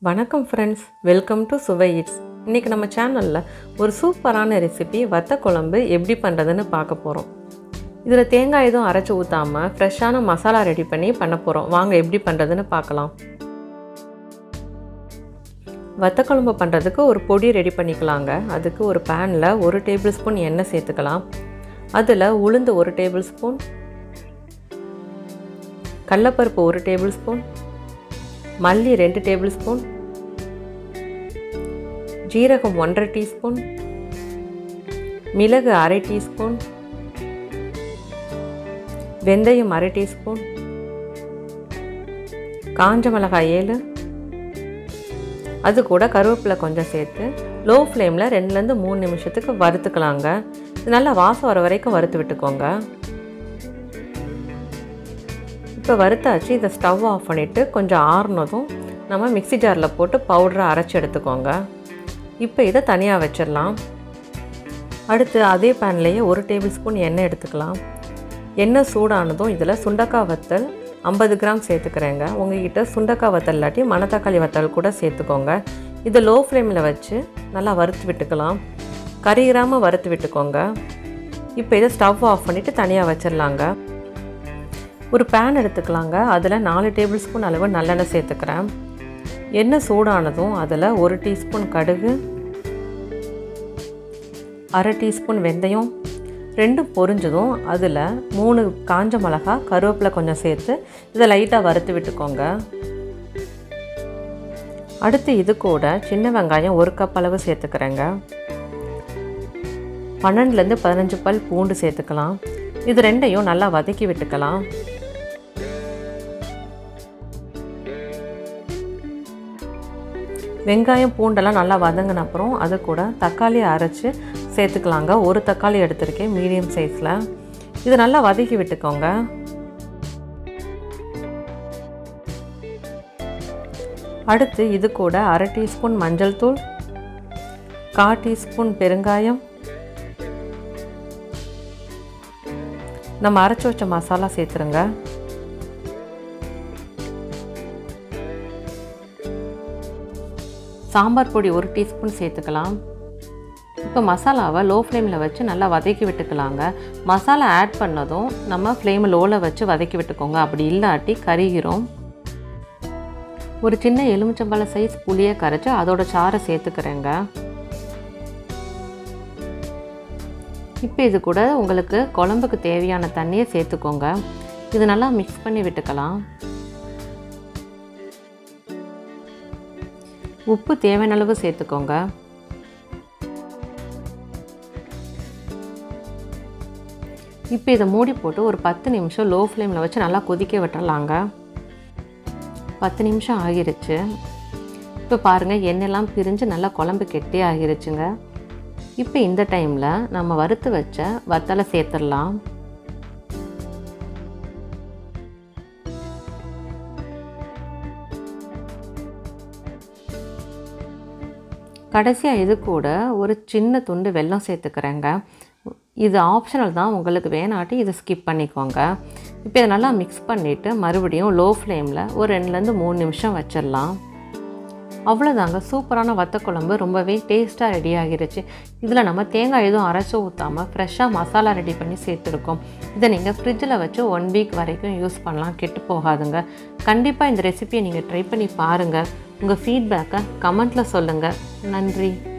வணக்கம் friends welcome to சுவை it's இன்றைக்கி நம்ம சேனலில் ஒரு சூப்பரான ரெசிபி வத்த குழம்பு எப்படி பண்ணுறதுன்னு பார்க்க போகிறோம் இதில் தேங்காய் எதுவும் அரைச்சி ஊற்றாமல் ஃப்ரெஷ்ஷான மசாலா ரெடி பண்ணி பண்ண போகிறோம் வாங்க எப்படி பண்ணுறதுன்னு பார்க்கலாம் வத்த குழம்பு பண்ணுறதுக்கு ஒரு பொடி ரெடி பண்ணிக்கலாங்க அதுக்கு ஒரு பேனில் ஒரு டேபிள் ஸ்பூன் எண்ணெய் சேர்த்துக்கலாம் அதில் உளுந்து ஒரு டேபிள் ஸ்பூன் கடலப்பருப்பு ஒரு டேபிள் ஸ்பூன் மல்லி ரெண்டு டேபிள் ஸ்பூன் ஜீரகம் ஒன்றரை டீஸ்பூன் மிளகு அரை டீஸ்பூன் வெந்தயம் அரை டீஸ்பூன் காஞ்ச மிளகாய் ஏழு அது கூட கருவேப்பிலை கொஞ்சம் சேர்த்து லோ ஃப்ளேமில் ரெண்டுலேருந்து மூணு நிமிஷத்துக்கு வறுத்துக்கலாங்க இது நல்லா வாசம் வர வரைக்கும் வறுத்து விட்டுக்கோங்க இப்போ வறுத்தாச்சு இதை ஸ்டவ் ஆஃப் பண்ணிவிட்டு கொஞ்சம் ஆறுனதும் நம்ம மிக்ஸி ஜாரில் போட்டு பவுடரை அரைச்சி எடுத்துக்கோங்க இப்போ இதை தனியாக வச்சிடலாம் அடுத்து அதே பேன்லேயே ஒரு டேபிள் ஸ்பூன் எண்ணெய் எடுத்துக்கலாம் எண்ணெய் சூடானதும் இதில் சுண்டக்காய் வத்தல் ஐம்பது கிராம் சேர்த்துக்கிறேங்க உங்ககிட்ட சுண்டக்காய் வத்தல் இல்லாட்டி மணத்தக்காளி வத்தல் கூட சேர்த்துக்கோங்க இதை லோ ஃப்ளேமில் வச்சு நல்லா வறுத்து விட்டுக்கலாம் கறிகிராமல் வறுத்து விட்டுக்கோங்க இப்போ இதை ஸ்டவ் ஆஃப் பண்ணிவிட்டு தனியாக வச்சிடலாங்க ஒரு பேன் எடுத்துக்கலாங்க அதில் நாலு டேபிள் ஸ்பூன் அளவு நல்லெண்ணெய் சேர்த்துக்கிறேன் எண்ணெய் சூடானதும் அதில் ஒரு டீஸ்பூன் கடுகு அரை டீஸ்பூன் வெந்தயம் ரெண்டும் பொரிஞ்சதும் அதில் மூணு காஞ்ச மிளகா கருவேப்பிலை கொஞ்சம் சேர்த்து இதை லைட்டாக வறுத்து விட்டுக்கோங்க அடுத்து இது கூட சின்ன வெங்காயம் ஒரு கப் அளவு சேர்த்துக்கிறேங்க பன்னெண்டுலேருந்து பதினஞ்சு பல் பூண்டு சேர்த்துக்கலாம் இது ரெண்டையும் நல்லா வதக்கி விட்டுக்கலாம் வெங்காயம் பூண்டெல்லாம் நல்லா வதங்கின அப்புறம் அது கூட தக்காளி அரைச்சி சேர்த்துக்கலாங்க ஒரு தக்காளி எடுத்திருக்கேன் மீடியம் சைஸில் இது நல்லா வதக்கி விட்டுக்கோங்க அடுத்து இது கூட அரை டீஸ்பூன் மஞ்சள் தூள் கா டீஸ்பூன் பெருங்காயம் நம்ம அரைச்சி வச்ச மசாலா சேர்த்துருங்க சாம்பார் பொடி ஒரு டீஸ்பூன் சேர்த்துக்கலாம் இப்போ மசாலாவை லோ ஃப்ளேமில் வச்சு நல்லா வதக்கி விட்டுக்கலாங்க மசாலா ஆட் பண்ணதும் நம்ம ஃப்ளேம் லோவில் வச்சு வதக்கி விட்டுக்கோங்க அப்படி இல்லாட்டி கருகிரும் ஒரு சின்ன எலுமிச்சம்பழ சைஸ் புளியை கரைச்சி அதோட சாறை சேர்த்துக்கிறேங்க இப்போ இது கூட உங்களுக்கு குழம்புக்கு தேவையான தண்ணியை சேர்த்துக்கோங்க இது நல்லா மிக்ஸ் பண்ணி விட்டுக்கலாம் உப்பு தேவையான அளவு சேர்த்துக்கோங்க இப்போ இதை மூடி போட்டு ஒரு பத்து நிமிஷம் லோ ஃப்ளேமில் வச்சு நல்லா கொதிக்க விட்டுறலாங்க பத்து நிமிஷம் ஆகிருச்சு இப்போ பாருங்கள் எண்ணெய்லாம் பிரிஞ்சு நல்லா குழம்பு கெட்டே ஆகிருச்சுங்க இப்போ இந்த டைமில் நம்ம வறுத்து வச்ச வத்தலை சேர்த்துடலாம் கடைசியாக இது கூட ஒரு சின்ன துண்டு வெல்லம் சேர்த்துக்கிறேங்க இது ஆப்ஷனல் தான் உங்களுக்கு வேணாட்டி இதை ஸ்கிப் பண்ணிக்கோங்க இப்போ இதை நல்லா மிக்ஸ் பண்ணிவிட்டு மறுபடியும் லோ ஃப்ளேமில் ஒரு ரெண்டுலேருந்து மூணு நிமிஷம் வச்சிடலாம் அவ்வளோதாங்க சூப்பரான வத்த குழம்பு ரொம்பவே டேஸ்ட்டாக ரெடி ஆகிருச்சு இதில் நம்ம தேங்காய் எதுவும் அரைச்சி ஊற்றாமல் ஃப்ரெஷ்ஷாக மசாலா ரெடி பண்ணி சேர்த்துருக்கோம் இதை நீங்கள் ஃப்ரிட்ஜில் வச்சு ஒன் வீக் வரைக்கும் யூஸ் பண்ணலாம் கெட்டு போகாதுங்க கண்டிப்பாக இந்த ரெசிபியை நீங்கள் ட்ரை பண்ணி பாருங்கள் உங்கள் ஃபீட்பேக்கை கமெண்ட்டில் சொல்லுங்கள் நன்றி